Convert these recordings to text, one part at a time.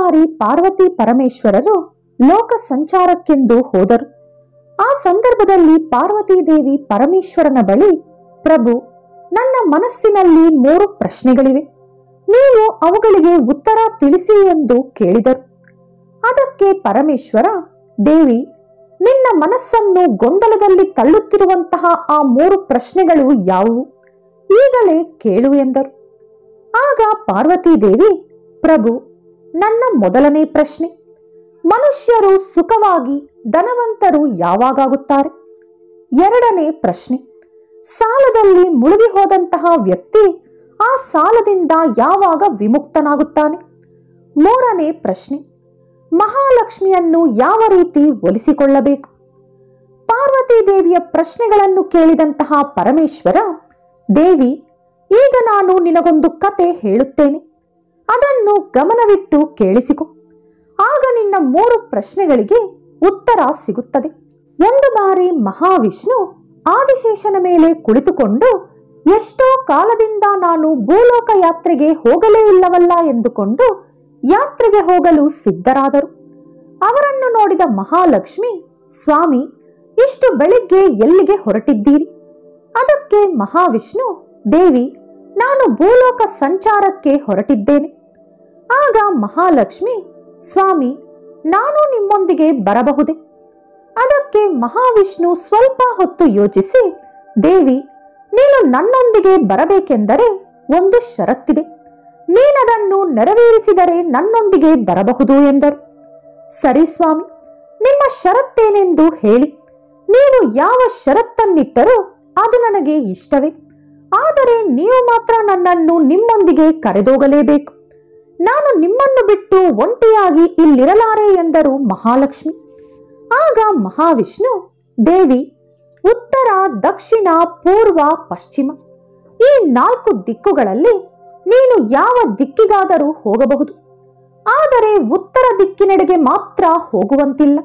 ಬಾರಿ ಪಾರ್ವತಿ ಪರಮೇಶ್ವರರು ಲೋಕ ಸಂಚಾರಕ್ಕೆಂದು ಹೋದರು ಆ ಸಂದರ್ಭದಲ್ಲಿ ಪಾರ್ವತೀ ದೇವಿ ಪರಮೇಶ್ವರನ ಬಳಿ ಪ್ರಭು ನನ್ನ ಮನಸ್ಸಿನಲ್ಲಿ ಮೂರು ಪ್ರಶ್ನೆಗಳಿವೆ ನೀವು ಅವುಗಳಿಗೆ ಉತ್ತರ ತಿಳಿಸಿ ಎಂದು ಕೇಳಿದರು ಅದಕ್ಕೆ ಪರಮೇಶ್ವರ ದೇವಿ ನಿನ್ನ ಮನಸ್ಸನ್ನು ಗೊಂದಲದಲ್ಲಿ ತಳ್ಳುತ್ತಿರುವಂತಹ ಆ ಮೂರು ಪ್ರಶ್ನೆಗಳು ಯಾವುವು ಈಗಲೇ ಕೇಳು ಎಂದರು ಆಗ ಪಾರ್ವತೀ ದೇವಿ ಪ್ರಭು ನನ್ನ ಮೊದಲನೇ ಪ್ರಶ್ನೆ ಮನುಷ್ಯರು ಸುಖವಾಗಿ ಧನವಂತರು ಯಾವಾಗಾಗುತ್ತಾರೆ ಎರಡನೇ ಪ್ರಶ್ನೆ ಸಾಲದಲ್ಲಿ ಮುಳುಗಿ ಹೋದಂತಹ ವ್ಯಕ್ತಿ ಆ ಸಾಲದಿಂದ ಯಾವಾಗ ವಿಮುಕ್ತನಾಗುತ್ತಾನೆ ಮೂರನೇ ಪ್ರಶ್ನೆ ಮಹಾಲಕ್ಷ್ಮಿಯನ್ನು ಯಾವ ರೀತಿ ಒಲಿಸಿಕೊಳ್ಳಬೇಕು ಪಾರ್ವತಿ ದೇವಿಯ ಪ್ರಶ್ನೆಗಳನ್ನು ಕೇಳಿದಂತಹ ಪರಮೇಶ್ವರ ದೇವಿ ಈಗ ನಾನು ನಿನಗೊಂದು ಕತೆ ಹೇಳುತ್ತೇನೆ ಅದನ್ನು ಗಮನವಿಟ್ಟು ಕೇಳಿಸಿಕೊ ಆಗ ನಿನ್ನ ಮೂರು ಪ್ರಶ್ನೆಗಳಿಗೆ ಉತ್ತರ ಸಿಗುತ್ತದೆ ಒಂದು ಬಾರಿ ಮಹಾವಿಷ್ಣು ಆದಿಶೇಷನ ಮೇಲೆ ಕುಳಿತುಕೊಂಡು ಎಷ್ಟೋ ಕಾಲದಿಂದ ನಾನು ಭೂಲೋಕ ಯಾತ್ರೆಗೆ ಹೋಗಲೇ ಇಲ್ಲವಲ್ಲ ಎಂದುಕೊಂಡು ಯಾತ್ರೆಗೆ ಹೋಗಲು ಸಿದ್ಧರಾದರು ಅವರನ್ನು ನೋಡಿದ ಮಹಾಲಕ್ಷ್ಮಿ ಸ್ವಾಮಿ ಇಷ್ಟು ಬೆಳಿಗ್ಗೆ ಎಲ್ಲಿಗೆ ಹೊರಟಿದ್ದೀರಿ ಅದಕ್ಕೆ ಮಹಾವಿಷ್ಣು ದೇವಿ ನಾನು ಭೂಲೋಕ ಸಂಚಾರಕ್ಕೆ ಹೊರಟಿದ್ದೇನೆ ಆಗ ಮಹಾಲಕ್ಷ್ಮಿ ಸ್ವಾಮಿ ನಾನು ನಿಮ್ಮೊಂದಿಗೆ ಬರಬಹುದೇ ಅದಕ್ಕೆ ಮಹಾವಿಷ್ಣು ಸ್ವಲ್ಪ ಹೊತ್ತು ಯೋಚಿಸಿ ದೇವಿ ನೀನು ನನ್ನೊಂದಿಗೆ ಬರಬೇಕೆಂದರೆ ಒಂದು ಷರತ್ತಿದೆ ನೀನದನ್ನು ನೆರವೇರಿಸಿದರೆ ನನ್ನೊಂದಿಗೆ ಬರಬಹುದು ಎಂದರು ಸರಿ ಸ್ವಾಮಿ ನಿಮ್ಮ ಷರತ್ತೇನೆಂದು ಹೇಳಿ ನೀವು ಯಾವ ಷರತ್ತನ್ನಿಟ್ಟರೂ ಅದು ನನಗೆ ಇಷ್ಟವೇ ಆದರೆ ನೀವು ಮಾತ್ರ ನನ್ನನ್ನು ನಿಮ್ಮೊಂದಿಗೆ ಕರೆದೋಗಲೇಬೇಕು ನಾನು ನಿಮ್ಮನ್ನು ಬಿಟ್ಟು ಒಂಟಿಯಾಗಿ ಇಲ್ಲಿರಲಾರೆ ಎಂದರು ಮಹಾಲಕ್ಷ್ಮಿ ಆಗ ಮಹಾವಿಷ್ಣು ದೇವಿ ಉತ್ತರ ದಕ್ಷಿಣ ಪೂರ್ವ ಪಶ್ಚಿಮ ಈ ನಾಲ್ಕು ದಿಕ್ಕುಗಳಲ್ಲಿ ನೀನು ಯಾವ ದಿಕ್ಕಿಗಾದರೂ ಹೋಗಬಹುದು ಆದರೆ ಉತ್ತರ ದಿಕ್ಕಿನೆಡೆಗೆ ಮಾತ್ರ ಹೋಗುವಂತಿಲ್ಲ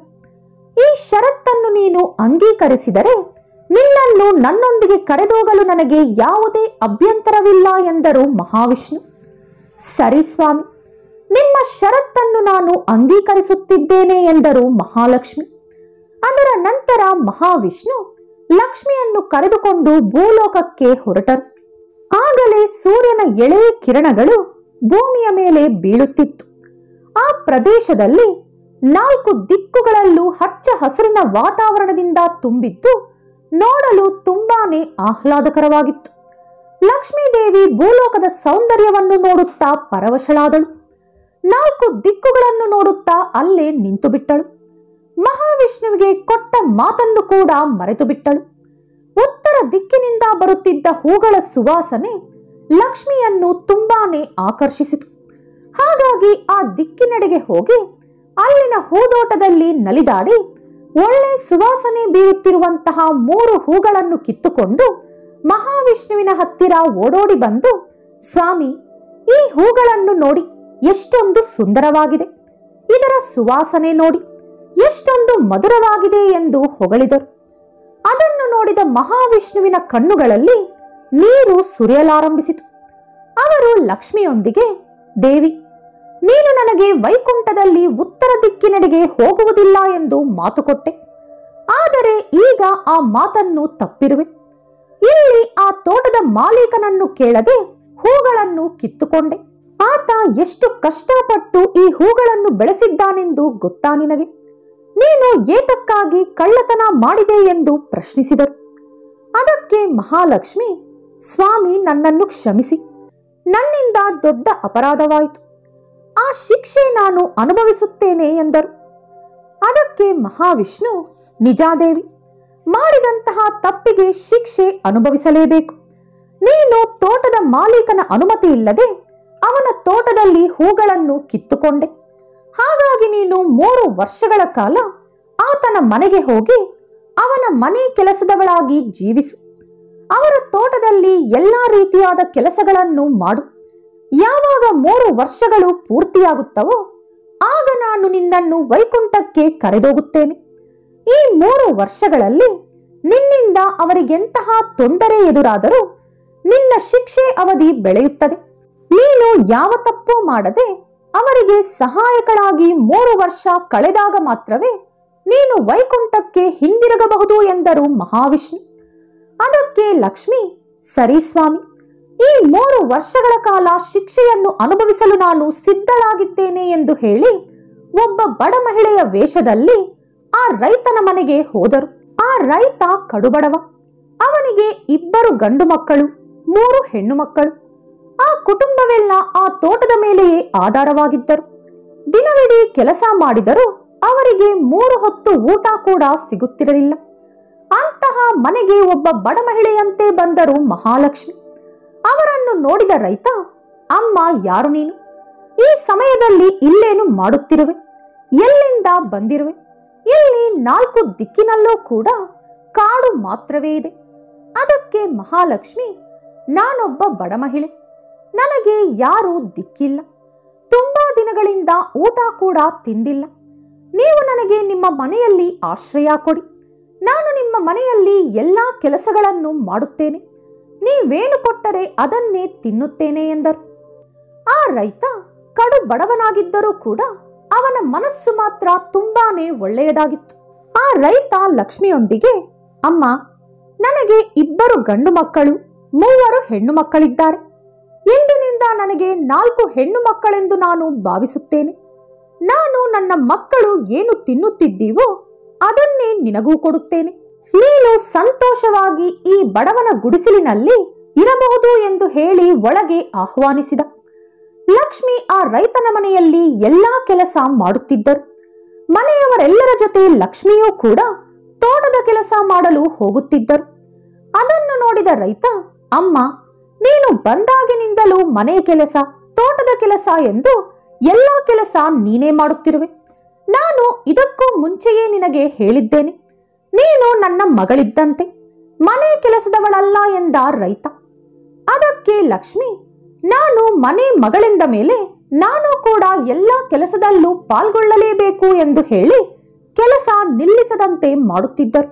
ಈ ಷರತ್ತನ್ನು ನೀನು ಅಂಗೀಕರಿಸಿದರೆ ನಿನ್ನನ್ನು ನನ್ನೊಂದಿಗೆ ಕರೆದೋಗಲು ನನಗೆ ಯಾವುದೇ ಅಭ್ಯಂತರವಿಲ್ಲ ಎಂದರು ಮಹಾವಿಷ್ಣು ಸರಿ ಸ್ವಾಮಿ ನಿಮ್ಮ ಷರತ್ತನ್ನು ನಾನು ಅಂಗೀಕರಿಸುತ್ತಿದ್ದೇನೆ ಎಂದರು ಮಹಾಲಕ್ಷ್ಮಿ ಅದರ ನಂತರ ಮಹಾವಿಷ್ಣು ಲಕ್ಷ್ಮಿಯನ್ನು ಕರೆದುಕೊಂಡು ಭೂಲೋಕಕ್ಕೆ ಹೊರಟರು ಆಗಲೇ ಸೂರ್ಯನ ಎಳೆಯ ಕಿರಣಗಳು ಭೂಮಿಯ ಮೇಲೆ ಬೀಳುತ್ತಿತ್ತು ಆ ಪ್ರದೇಶದಲ್ಲಿ ನಾಲ್ಕು ದಿಕ್ಕುಗಳಲ್ಲೂ ಹಚ್ಚ ಹಸಿರಿನ ವಾತಾವರಣದಿಂದ ತುಂಬಿದ್ದು ನೋಡಲು ತುಂಬಾನೇ ಆಹ್ಲಾದಕರವಾಗಿತ್ತು ಲಕ್ಷ್ಮೀದೇವಿ ಭೂಲೋಕದ ಸೌಂದರ್ಯವನ್ನು ನೋಡುತ್ತಾ ಪರವಶಳಾದಳು ನಾಲ್ಕು ದಿಕ್ಕುಗಳನ್ನು ನೋಡುತ್ತಾ ಅಲ್ಲೇ ನಿಂತು ಬಿಟ್ಟಳು ಮಹಾವಿಷ್ಣುವಿಗೆ ಕೊಟ್ಟ ಮಾತನ್ನು ಕೂಡ ಮರೆತು ಬಿಟ್ಟಳು ಉತ್ತರ ದಿಕ್ಕಿನಿಂದ ಬರುತ್ತಿದ್ದ ಹೂಗಳ ಸುವಾಸನೆ ಲಕ್ಷ್ಮಿಯನ್ನು ತುಂಬಾನೇ ಆಕರ್ಷಿಸಿತು ಹಾಗಾಗಿ ಆ ದಿಕ್ಕಿನೆಡೆಗೆ ಹೋಗಿ ಅಲ್ಲಿನ ಹೂದೋಟದಲ್ಲಿ ನಲಿದಾಡಿ ಒಳ್ಳೆ ಸುವಾಸನೆ ಬೀರುತ್ತಿರುವಂತಹ ಮೂರು ಹೂಗಳನ್ನು ಕಿತ್ತುಕೊಂಡು ಮಹಾವಿಷ್ಣುವಿನ ಹತ್ತಿರ ಓಡೋಡಿ ಬಂದು ಸ್ವಾಮಿ ಈ ಹೂಗಳನ್ನು ನೋಡಿ ಎಷ್ಟೊಂದು ಸುಂದರವಾಗಿದೆ ಇದರ ಸುವಾಸನೆ ನೋಡಿ ಎಷ್ಟೊಂದು ಮಧುರವಾಗಿದೆ ಎಂದು ಹೊಗಳಿದರು ಅದನ್ನು ನೋಡಿದ ಮಹಾವಿಷ್ಣುವಿನ ಕಣ್ಣುಗಳಲ್ಲಿ ನೀರು ಸುರಿಯಲಾರಂಭಿಸಿತು ಅವರು ಲಕ್ಷ್ಮಿಯೊಂದಿಗೆ ದೇವಿ ನೀನು ನನಗೆ ವೈಕುಂಠದಲ್ಲಿ ಉತ್ತರ ದಿಕ್ಕಿನೆಡೆಗೆ ಹೋಗುವುದಿಲ್ಲ ಎಂದು ಮಾತು ಕೊಟ್ಟೆ ಆದರೆ ಈಗ ಆ ಮಾತನ್ನು ತಪ್ಪಿರುವೆ ಇಲ್ಲಿ ಆ ತೋಟದ ಮಾಲೀಕನನ್ನು ಕೇಳದೆ ಹೂಗಳನ್ನು ಕಿತ್ತುಕೊಂಡೆ ಆತ ಎಷ್ಟು ಕಷ್ಟಪಟ್ಟು ಈ ಹೂಗಳನ್ನು ಬೆಳೆಸಿದ್ದಾನೆಂದು ಗೊತ್ತಾ ನಿನಗೆ ನೀನು ಏತಕ್ಕಾಗಿ ಕಳ್ಳತನ ಮಾಡಿದೆ ಎಂದು ಪ್ರಶ್ನಿಸಿದರು ಅದಕ್ಕೆ ಮಹಾಲಕ್ಷ್ಮಿ ಸ್ವಾಮಿ ನನ್ನನ್ನು ಕ್ಷಮಿಸಿ ನನ್ನಿಂದ ದೊಡ್ಡ ಅಪರಾಧವಾಯಿತು ಆ ಶಿಕ್ಷೆ ನಾನು ಅನುಭವಿಸುತ್ತೇನೆ ಎಂದರು ಅದಕ್ಕೆ ಮಹಾವಿಷ್ಣು ನಿಜಾದೇವಿ ಮಾಡಿದಂತಹ ತಪ್ಪಿಗೆ ಶಿಕ್ಷೆ ಅನುಭವಿಸಲೇಬೇಕು ನೀನು ತೋಟದ ಮಾಲೀಕನ ಅನುಮತಿ ಇಲ್ಲದೆ ಅವನ ತೋಟದಲ್ಲಿ ಹೂಗಳನ್ನು ಕಿತ್ತುಕೊಂಡೆ ಹಾಗಾಗಿ ನೀನು ಮೂರು ವರ್ಷಗಳ ಕಾಲ ಆತನ ಮನೆಗೆ ಹೋಗಿ ಅವನ ಮನೆ ಕೆಲಸದವಳಾಗಿ ಜೀವಿಸು ಅವರ ತೋಟದಲ್ಲಿ ಎಲ್ಲಾ ರೀತಿಯಾದ ಕೆಲಸಗಳನ್ನು ಮಾಡು ಯಾವಾಗ ಮೂರು ವರ್ಷಗಳು ಪೂರ್ತಿಯಾಗುತ್ತವೋ ಆಗ ನಾನು ನಿನ್ನನ್ನು ವೈಕುಂಠಕ್ಕೆ ಕರೆದೋಗುತ್ತೇನೆ ಈ ಮೂರು ವರ್ಷಗಳಲ್ಲಿ ನಿನ್ನಿಂದ ಅವರಿಗೆಂತಹ ತೊಂದರೆ ಎದುರಾದರೂ ನಿನ್ನ ಶಿಕ್ಷೆ ಅವಧಿ ಬೆಳೆಯುತ್ತದೆ ನೀನು ಯಾವ ತಪ್ಪು ಮಾಡದೆ ಅವರಿಗೆ ಸಹಾಯಕಳಾಗಿ ಮೂರು ವರ್ಷ ಕಳೆದಾಗ ಮಾತ್ರವೇ ನೀನು ವೈಕುಂಠಕ್ಕೆ ಹಿಂದಿರುಗಬಹುದು ಎಂದರು ಮಹಾವಿಷ್ಣು ಅದಕ್ಕೆ ಲಕ್ಷ್ಮಿ ಸರಿ ಸ್ವಾಮಿ ಈ ಮೂರು ವರ್ಷಗಳ ಕಾಲ ಶಿಕ್ಷೆಯನ್ನು ಅನುಭವಿಸಲು ನಾನು ಸಿದ್ಧಳಾಗಿದ್ದೇನೆ ಎಂದು ಹೇಳಿ ಒಬ್ಬ ಬಡ ಮಹಿಳೆಯ ವೇಷದಲ್ಲಿ ಆ ರೈತನ ಮನೆಗೆ ಹೋದರು ಆ ರೈತ ಕಡುಬಡವ ಅವನಿಗೆ ಇಬ್ಬರು ಗಂಡು ಮಕ್ಕಳು ಮೂರು ಹೆಣ್ಣು ಮಕ್ಕಳು ಆ ಕುಟುಂಬವೆಲ್ಲ ಆ ತೋಟದ ಮೇಲೆಯೇ ಆಧಾರವಾಗಿದ್ದರು ದಿನವಿಡೀ ಕೆಲಸ ಮಾಡಿದರೂ ಅವರಿಗೆ ಮೂರು ಹೊತ್ತು ಊಟ ಕೂಡ ಸಿಗುತ್ತಿರಲಿಲ್ಲ ಅಂತಹ ಮನೆಗೆ ಒಬ್ಬ ಬಡ ಮಹಿಳೆಯಂತೆ ಬಂದರು ಮಹಾಲಕ್ಷ್ಮಿ ಅವರನ್ನು ನೋಡಿದ ರೈತ ಅಮ್ಮ ಯಾರು ನೀನು ಈ ಸಮಯದಲ್ಲಿ ಇಲ್ಲೇನು ಮಾಡುತ್ತಿರುವೆ ಎಲ್ಲಿಂದ ಬಂದಿರುವೆ ಇಲ್ಲಿ ನಾಲ್ಕು ದಿಕ್ಕಿನಲ್ಲೂ ಕೂಡ ಕಾಡು ಮಾತ್ರವೇ ಇದೆ ಅದಕ್ಕೆ ಮಹಾಲಕ್ಷ್ಮಿ ನಾನೊಬ್ಬ ಬಡ ಮಹಿಳೆ ನನಗೆ ಯಾರೂ ದಿಕ್ಕಿಲ್ಲ ತುಂಬಾ ದಿನಗಳಿಂದ ಊಟ ಕೂಡ ತಿಂದಿಲ್ಲ ನೀವು ನನಗೆ ನಿಮ್ಮ ಮನೆಯಲ್ಲಿ ಆಶ್ರಯ ಕೊಡಿ ನಾನು ನಿಮ್ಮ ಮನೆಯಲ್ಲಿ ಎಲ್ಲಾ ಕೆಲಸಗಳನ್ನು ಮಾಡುತ್ತೇನೆ ನೀವೇನು ಕೊಟ್ಟರೆ ಅದನ್ನೇ ತಿನ್ನುತ್ತೇನೆ ಎಂದರು ಆ ರೈತ ಕಡು ಬಡವನಾಗಿದ್ದರೂ ಕೂಡ ಅವನ ಮನಸ್ಸು ಮಾತ್ರ ತುಂಬಾನೇ ಒಳ್ಳೆಯದಾಗಿತ್ತು ಆ ರೈತ ಲಕ್ಷ್ಮಿಯೊಂದಿಗೆ ಅಮ್ಮ ನನಗೆ ಇಬ್ಬರು ಗಂಡು ಮಕ್ಕಳು ಮೂವರು ಹೆಣ್ಣು ಮಕ್ಕಳಿದ್ದಾರೆ ಇಂದಿನಿಂದ ನನಗೆ ನಾಲ್ಕು ಹೆಣ್ಣು ಮಕ್ಕಳೆಂದು ನಾನು ಭಾವಿಸುತ್ತೇನೆ ನಾನು ನನ್ನ ಮಕ್ಕಳು ಏನು ತಿನ್ನುತ್ತಿದ್ದೀವೋ ಅದನ್ನೇ ನಿನಗೂ ಕೊಡುತ್ತೇನೆ ನೀನು ಸಂತೋಷವಾಗಿ ಈ ಬಡವನ ಗುಡಿಸಲಿನಲ್ಲಿ ಇರಬಹುದು ಎಂದು ಹೇಳಿ ಒಳಗೆ ಆಹ್ವಾನಿಸಿದ ಲಕ್ಷ್ಮಿ ಆ ರೈತನ ಮನೆಯಲ್ಲಿ ಎಲ್ಲಾ ಕೆಲಸ ಮಾಡುತ್ತಿದ್ದರು ಮನೆಯವರೆಲ್ಲರ ಜೊತೆ ಲಕ್ಷ್ಮಿಯೂ ಕೂಡ ತೋಟದ ಕೆಲಸ ಮಾಡಲು ಹೋಗುತ್ತಿದ್ದರು ಅದನ್ನು ನೋಡಿದ ರೈತ ಅಮ್ಮ ನೀನು ಬಂದಾಗಿನಿಂದಲೂ ಮನೆ ಕೆಲಸ ತೋಟದ ಕೆಲಸ ಎಂದು ಎಲ್ಲಾ ಕೆಲಸ ನೀನೇ ಮಾಡುತ್ತಿರುವೆ ನಾನು ಇದಕ್ಕೂ ಮುಂಚೆಯೇ ನಿನಗೆ ಹೇಳಿದ್ದೇನೆ ನೀನು ನನ್ನ ಮಗಳಿದ್ದಂತೆ ಮನೆ ಕೆಲಸದವಳಲ್ಲ ಎಂದ ರೈತ ಅದಕ್ಕೆ ಲಕ್ಷ್ಮಿ ನಾನು ಮನೆ ಮಗಳೆಂದ ಮೇಲೆ ನಾನು ಕೂಡ ಎಲ್ಲ ಕೆಲಸದಲ್ಲೂ ಪಾಲ್ಗೊಳ್ಳಲೇಬೇಕು ಎಂದು ಹೇಳಿ ಕೆಲಸ ನಿಲ್ಲಿಸದಂತೆ ಮಾಡುತ್ತಿದ್ದರು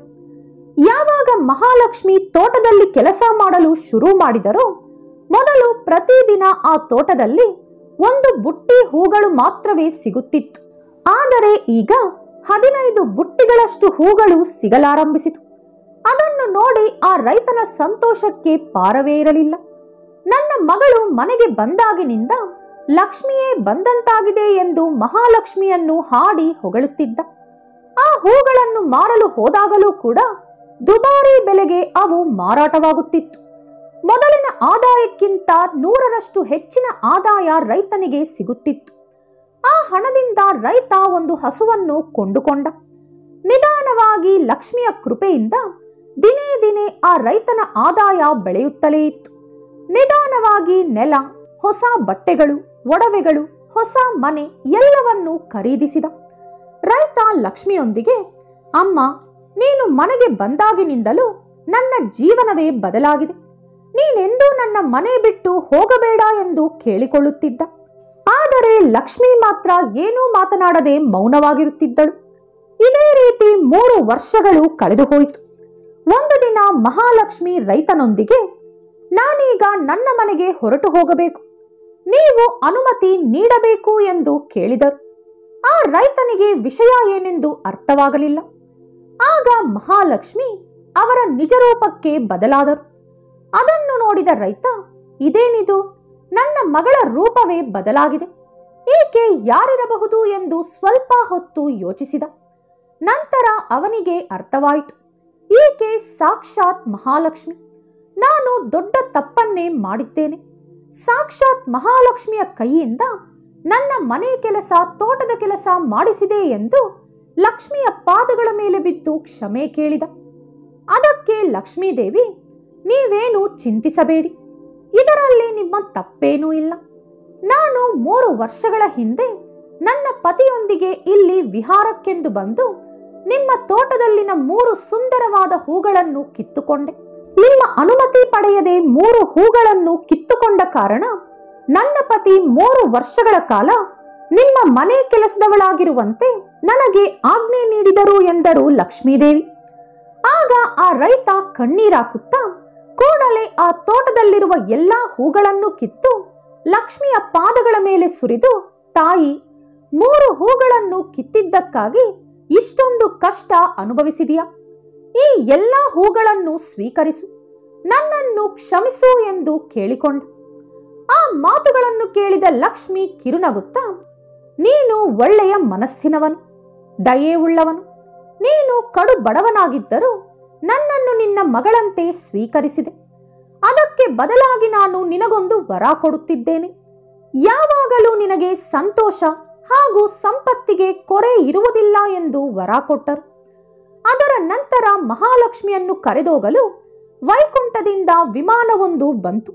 ಯಾವಾಗ ಮಹಾಲಕ್ಷ್ಮಿ ತೋಟದಲ್ಲಿ ಕೆಲಸ ಮಾಡಲು ಶುರು ಮಾಡಿದರೋ ಮೊದಲು ಪ್ರತಿದಿನ ಆ ತೋಟದಲ್ಲಿ ಒಂದು ಬುಟ್ಟಿ ಹೂಗಳು ಮಾತ್ರವೇ ಸಿಗುತ್ತಿತ್ತು ಆದರೆ ಈಗ ಹದಿನೈದು ಬುಟ್ಟಿಗಳಷ್ಟು ಹೂಗಳು ಸಿಗಲಾರಂಭಿಸಿತು ಅದನ್ನು ನೋಡಿ ಆ ರೈತನ ಸಂತೋಷಕ್ಕೆ ಪಾರವೇ ಇರಲಿಲ್ಲ ನನ್ನ ಮಗಳು ಮನೆಗೆ ಬಂದಾಗಿನಿಂದ ಲಕ್ಷ್ಮಿಯೇ ಬಂದಂತಾಗಿದೆ ಎಂದು ಮಹಾಲಕ್ಷ್ಮಿಯನ್ನು ಹಾಡಿ ಹೊಗಳುತ್ತಿದ್ದ ಆ ಹೂಗಳನ್ನು ಮಾರಲು ಹೋದಾಗಲೂ ಕೂಡ ದುಬಾರಿ ಬೆಲೆಗೆ ಅವು ಮಾರಾಟವಾಗುತ್ತಿತ್ತು ಮೊದಲಿನ ಆದಾಯಕ್ಕಿಂತ ನೂರರಷ್ಟು ಹೆಚ್ಚಿನ ಆದಾಯ ರೈತನಿಗೆ ಸಿಗುತ್ತಿತ್ತು ಆ ಹಣದಿಂದ ರೈತ ಒಂದು ಹಸುವನ್ನು ಕೊಂಡುಕೊಂಡ ನಿಧಾನವಾಗಿ ಲಕ್ಷ್ಮಿಯ ಕೃಪೆಯಿಂದ ದಿನೇ ದಿನೇ ಆ ರೈತನ ಆದಾಯ ಬೆಳೆಯುತ್ತಲೇ ಇತ್ತು ನಿಧಾನವಾಗಿ ನೆಲ ಹೊಸ ಬಟ್ಟೆಗಳು ಒಡವೆಗಳು ಹೊಸ ಮನೆ ಎಲ್ಲವನ್ನೂ ಖರೀದಿಸಿದ ರೈತ ಲಕ್ಷ್ಮಿಯೊಂದಿಗೆ ಅಮ್ಮ ನೀನು ಮನೆಗೆ ಬಂದಾಗಿನಿಂದಲೂ ನನ್ನ ಜೀವನವೇ ಬದಲಾಗಿದೆ ನೀನೆಂದೂ ನನ್ನ ಮನೆ ಬಿಟ್ಟು ಹೋಗಬೇಡ ಎಂದು ಕೇಳಿಕೊಳ್ಳುತ್ತಿದ್ದ ಆದರೆ ಲಕ್ಷ್ಮಿ ಮಾತ್ರ ಏನೂ ಮಾತನಾಡದೆ ಮೌನವಾಗಿರುತ್ತಿದ್ದಳು ಇದೇ ರೀತಿ ಮೂರು ವರ್ಷಗಳು ಕಳೆದು ಹೋಯಿತು ಒಂದು ದಿನ ಮಹಾಲಕ್ಷ್ಮಿ ರೈತನೊಂದಿಗೆ ನಾನೀಗ ನನ್ನ ಮನೆಗೆ ಹೊರಟು ಹೋಗಬೇಕು ನೀವು ಅನುಮತಿ ನೀಡಬೇಕು ಎಂದು ಕೇಳಿದರು ಆ ರೈತನಿಗೆ ವಿಷಯ ಏನೆಂದು ಅರ್ಥವಾಗಲಿಲ್ಲ ಆಗ ಮಹಾಲಕ್ಷ್ಮಿ ಅವರ ನಿಜ ರೂಪಕ್ಕೆ ಬದಲಾದರು ಅದನ್ನು ನೋಡಿದ ರೈತ ಇದೇನಿದು ನನ್ನ ಮಗಳ ರೂಪವೇ ಬದಲಾಗಿದೆ ಈಕೆ ಯಾರಿರಬಹುದು ಎಂದು ಸ್ವಲ್ಪ ಹೊತ್ತು ಯೋಚಿಸಿದ ನಂತರ ಅವನಿಗೆ ಅರ್ಥವಾಯಿತು ಈಕೆ ಸಾಕ್ಷಾತ್ ಮಹಾಲಕ್ಷ್ಮಿ ನಾನು ದೊಡ್ಡ ತಪ್ಪನ್ನೇ ಮಾಡಿದ್ದೇನೆ ಸಾಕ್ಷಾತ್ ಮಹಾಲಕ್ಷ್ಮಿಯ ಕೈಯಿಂದ ನನ್ನ ಮನೆ ಕೆಲಸ ತೋಟದ ಕೆಲಸ ಮಾಡಿಸಿದೆ ಎಂದು ಲಕ್ಷ್ಮಿಯ ಪಾದಗಳ ಮೇಲೆ ಬಿದ್ದು ಕ್ಷಮೆ ಕೇಳಿದ ಅದಕ್ಕೆ ಲಕ್ಷ್ಮೀದೇವಿ ನೀವೇನು ಚಿಂತಿಸಬೇಡಿ ಇದರಲ್ಲಿ ನಿಮ್ಮ ತಪ್ಪೇನೂ ಇಲ್ಲ ನಾನು ಮೂರು ವರ್ಷಗಳ ಹಿಂದೆ ನನ್ನ ಪತಿಯೊಂದಿಗೆ ಇಲ್ಲಿ ವಿಹಾರಕ್ಕೆಂದು ಬಂದು ನಿಮ್ಮ ತೋಟದಲ್ಲಿನ ಮೂರು ಸುಂದರವಾದ ಹೂಗಳನ್ನು ಕಿತ್ತುಕೊಂಡೆ ನಿಮ್ಮ ಅನುಮತಿ ಪಡೆಯದೆ ಮೂರು ಹೂಗಳನ್ನು ಕಿತ್ತುಕೊಂಡ ಕಾರಣ ನನ್ನ ಪತಿ ಮೂರು ವರ್ಷಗಳ ಕಾಲ ನಿಮ್ಮ ಮನೆ ಕೆಲಸದವಳಾಗಿರುವಂತೆ ನನಗೆ ಆಜ್ಞೆ ನೀಡಿದರು ಎಂದರು ಲಕ್ಷ್ಮೀದೇವಿ ಆಗ ಆ ರೈತ ಕಣ್ಣೀರಾಕುತ್ತಾ ಕೂಡಲೇ ಆ ತೋಟದಲ್ಲಿರುವ ಎಲ್ಲಾ ಹೂಗಳನ್ನು ಕಿತ್ತು ಲಕ್ಷ್ಮಿಯ ಪಾದಗಳ ಮೇಲೆ ಸುರಿದು ತಾಯಿ ಮೂರು ಹೂಗಳನ್ನು ಕಿತ್ತಿದ್ದಕ್ಕಾಗಿ ಇಷ್ಟೊಂದು ಕಷ್ಟ ಅನುಭವಿಸಿದೆಯಾ ಈ ಎಲ್ಲ ಹೂಗಳನ್ನು ಸ್ವೀಕರಿಸು ನನ್ನನ್ನು ಕ್ಷಮಿಸು ಎಂದು ಕೇಳಿಕೊಂಡ ಆ ಮಾತುಗಳನ್ನು ಕೇಳಿದ ಲಕ್ಷ್ಮಿ ಕಿರುನಗುತ್ತಾ ನೀನು ಒಳ್ಳೆಯ ಮನಸ್ಸಿನವನು ದಯೆ ಉಳ್ಳವನು ನೀನು ಕಡು ಬಡವನಾಗಿದ್ದರೂ ನನ್ನನ್ನು ನಿನ್ನ ಮಗಳಂತೆ ಸ್ವೀಕರಿಸಿದೆ ಅದಕ್ಕೆ ಬದಲಾಗಿ ನಾನು ನಿನಗೊಂದು ವರ ಕೊಡುತ್ತಿದ್ದೇನೆ ಯಾವಾಗಲೂ ನಿನಗೆ ಸಂತೋಷ ಹಾಗೂ ಸಂಪತ್ತಿಗೆ ಕೊರೆ ಇರುವುದಿಲ್ಲ ಎಂದು ವರ ಕೊಟ್ಟರು ಅದರ ನಂತರ ಮಹಾಲಕ್ಷ್ಮಿಯನ್ನು ಕರೆದೋಗಲು ವೈಕುಂಠದಿಂದ ವಿಮಾನವೊಂದು ಬಂತು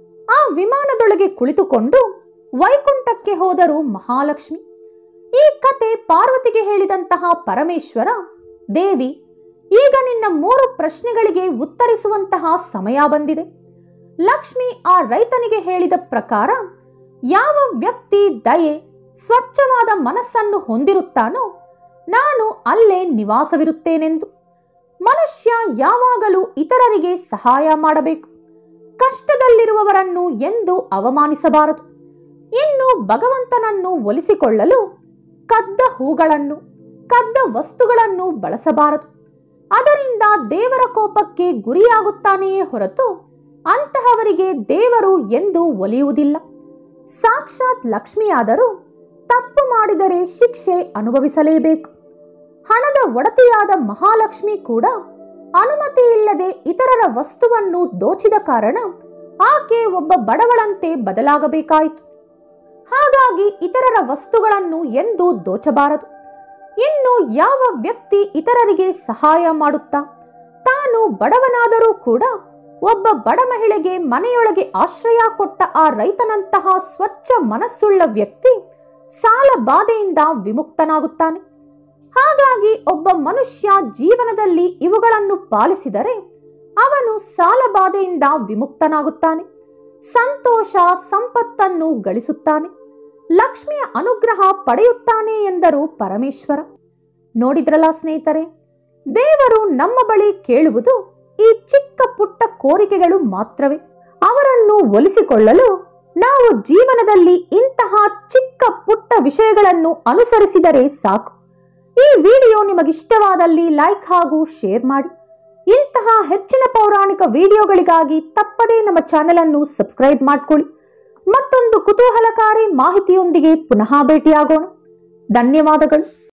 ಆ ವಿಮಾನದೊಳಗೆ ಕುಳಿತುಕೊಂಡು ವೈಕುಂಠಕ್ಕೆ ಹೋದರು ಮಹಾಲಕ್ಷ್ಮಿ ಈ ಕತೆ ಪಾರ್ವತಿಗೆ ಹೇಳಿದಂತಹ ಪರಮೇಶ್ವರ ದೇವಿ ಈಗ ನಿನ್ನ ಮೂರು ಪ್ರಶ್ನೆಗಳಿಗೆ ಉತ್ತರಿಸುವಂತಹ ಸಮಯ ಬಂದಿದೆ ಲಕ್ಷ್ಮಿ ಆ ರೈತನಿಗೆ ಹೇಳಿದ ಪ್ರಕಾರ ಯಾವ ವ್ಯಕ್ತಿ ದಯೆ ಸ್ವಚ್ಛವಾದ ಮನಸ್ಸನ್ನು ಹೊಂದಿರುತ್ತಾನೋ ನಾನು ಅಲ್ಲೇ ನಿವಾಸವಿರುತ್ತೇನೆಂದು ಮನುಷ್ಯ ಯಾವಾಗಲೂ ಇತರರಿಗೆ ಸಹಾಯ ಮಾಡಬೇಕು ಕಷ್ಟದಲ್ಲಿರುವವರನ್ನು ಎಂದು ಅವಮಾನಿಸಬಾರದು ಇನ್ನು ಭಗವಂತನನ್ನು ಒಲಿಸಿಕೊಳ್ಳಲು ಕದ್ದ ಹೂಗಳನ್ನು ಕದ್ದ ವಸ್ತುಗಳನ್ನು ಬಳಸಬಾರದು ಅದರಿಂದ ದೇವರ ಕೋಪಕ್ಕೆ ಗುರಿಯಾಗುತ್ತಾನೆಯೇ ಹೊರತು ಅಂತಹವರಿಗೆ ದೇವರು ಎಂದು ಒಲಿಯುವುದಿಲ್ಲ ಸಾಕ್ಷಾತ್ ಲಕ್ಷ್ಮಿಯಾದರೂ ತಪ್ಪು ಮಾಡಿದರೆ ಶಿಕ್ಷೆ ಅನುಭವಿಸಲೇಬೇಕು ಹಣದ ಒಡತಿಯಾದ ಮಹಾಲಕ್ಷ್ಮಿ ಕೂಡ ಅನುಮತಿ ಇಲ್ಲದೆ ಇತರರ ವಸ್ತುವನ್ನು ದೋಚಿದ ಕಾರಣ ಆಕೆ ಒಬ್ಬ ಬಡವಳಂತೆ ಬದಲಾಗಬೇಕಾಯಿತು ಹಾಗಾಗಿ ಇತರರ ವಸ್ತುಗಳನ್ನು ಎಂದೂ ದೋಚಬಾರದು ಇನ್ನು ಯಾವ ವ್ಯಕ್ತಿ ಇತರರಿಗೆ ಸಹಾಯ ಮಾಡುತ್ತಾ ತಾನು ಬಡವನಾದರೂ ಕೂಡ ಒಬ್ಬ ಬಡ ಮಹಿಳೆಗೆ ಮನೆಯೊಳಗೆ ಆಶ್ರಯ ಕೊಟ್ಟ ಆ ರೈತನಂತಹ ಸ್ವಚ್ಛ ಮನಸ್ಸುಳ್ಳ ವ್ಯಕ್ತಿ ಸಾಲ ಬಾಧೆಯಿಂದ ವಿಮುಕ್ತನಾಗುತ್ತಾನೆ ಹಾಗಾಗಿ ಒಬ್ಬ ಮನುಷ್ಯ ಜೀವನದಲ್ಲಿ ಇವುಗಳನ್ನು ಪಾಲಿಸಿದರೆ ಅವನು ಸಾಲ ಬಾಧೆಯಿಂದ ವಿಮುಕ್ತನಾಗುತ್ತಾನೆ ಸಂತೋಷ ಸಂಪತ್ತನ್ನು ಗಳಿಸುತ್ತಾನೆ ಲಕ್ಷ್ಮಿಯ ಅನುಗ್ರಹ ಪಡೆಯುತ್ತಾನೆ ಎಂದರು ಪರಮೇಶ್ವರ ನೋಡಿದ್ರಲ್ಲ ಸ್ನೇಹಿತರೆ ದೇವರು ನಮ್ಮ ಬಳಿ ಕೇಳುವುದು ಈ ಚಿಕ್ಕ ಪುಟ್ಟ ಕೋರಿಕೆಗಳು ಮಾತ್ರವೇ ಅವರನ್ನು ಒಲಿಸಿಕೊಳ್ಳಲು ನಾವು ಜೀವನದಲ್ಲಿ ಇಂತಹ ಚಿಕ್ಕ ಪುಟ್ಟ ವಿಷಯಗಳನ್ನು ಅನುಸರಿಸಿದರೆ ಸಾಕು ಈ ವಿಡಿಯೋ ನಿಮಗಿಷ್ಟವಾದಲ್ಲಿ ಲೈಕ್ ಹಾಗೂ ಶೇರ್ ಮಾಡಿ ಇಂತಹ ಹೆಚ್ಚಿನ ಪೌರಾಣಿಕ ವಿಡಿಯೋಗಳಿಗಾಗಿ ತಪ್ಪದೇ ನಮ್ಮ ಚಾನೆಲ್ ಅನ್ನು ಸಬ್ಸ್ಕ್ರೈಬ್ ಮಾಡ್ಕೊಳ್ಳಿ ಮತ್ತೊಂದು ಕುತೂಹಲಕಾರಿ ಮಾಹಿತಿಯೊಂದಿಗೆ ಪುನಃ ಭೇಟಿಯಾಗೋಣ ಧನ್ಯವಾದಗಳು